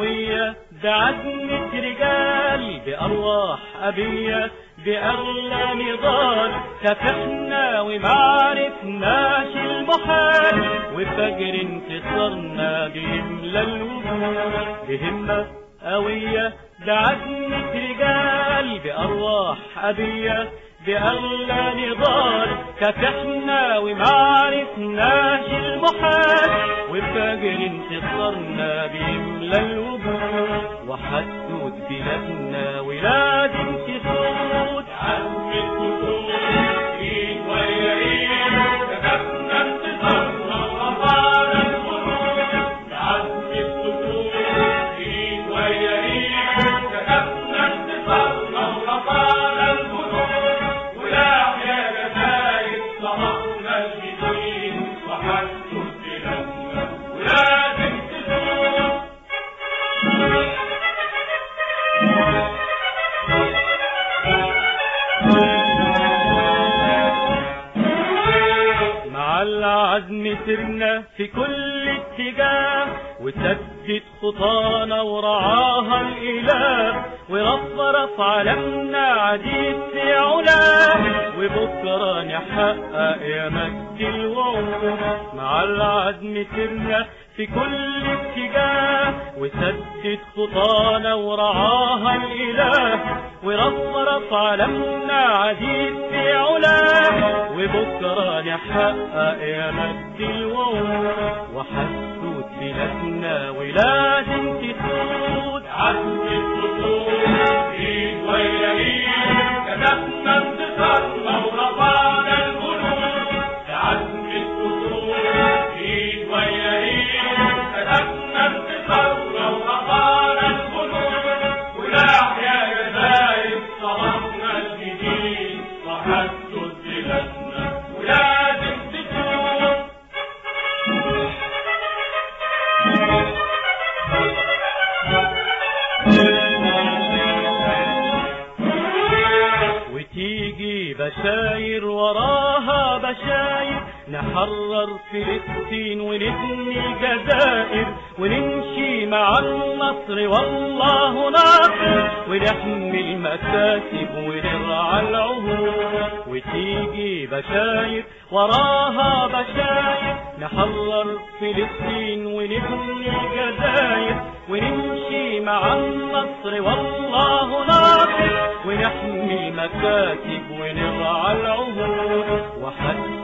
قوية بعزمة رجال بأرواح أبية بأغلى نضال كافحنا ومعرفناش المحال وفجر انتصارنا بيملى الوجود بهمة قوية بعزمة رجال بأرواح أبية بأغلى نضال كافحنا ومعرفناش المحال وفجر انتصارنا بيملى الوجود وحدود بلادنا ولازم تسود عزم الكسور ايد ويا ايد كتبنا انتصارنا ورفعنا الخروج عزم الكسور ايد ويا ايد كتبنا انتصارنا ورفعنا الخروج ولا يا جزاير صبحنا الجديد وحدوا بلادنا ولازم تسود مع العزم سرنا في كل اتجاه وسدد خطانا ورعاها الإله ورفرف علمنا عديد في علاه وبكرة نحقق يا مجد الوعود مع العزم سرنا في كل اتجاه وسدد خطانا ورعاها الإله ورفرف علمنا عديد في علاه وبكرة نحقق يا مجد الوعود وحسود بلادنا ولازم تسود عزم الكسور ايد ويا ايد كتبنا انتصارنا ورفعنا الجنود عزم الكسور ايد ويا ايد كتبنا انتصارنا ورفعنا الجنود ولا يا جزاير صبحنا الجديد وحدوا بلادنا ولازم تسود وتيجي بشاير وراها بشاير نحرر فلسطين ونبني الجزائر ونمشي مع النصر والله ناصر ونحمي المكاسب ونرعى العهود وتيجي بشاير وراها بشاير نحرر فلسطين ونبني الجزائر ونمشي مع النصر والله ناصر ونحمي المكاتب ونرعى العهود وحتى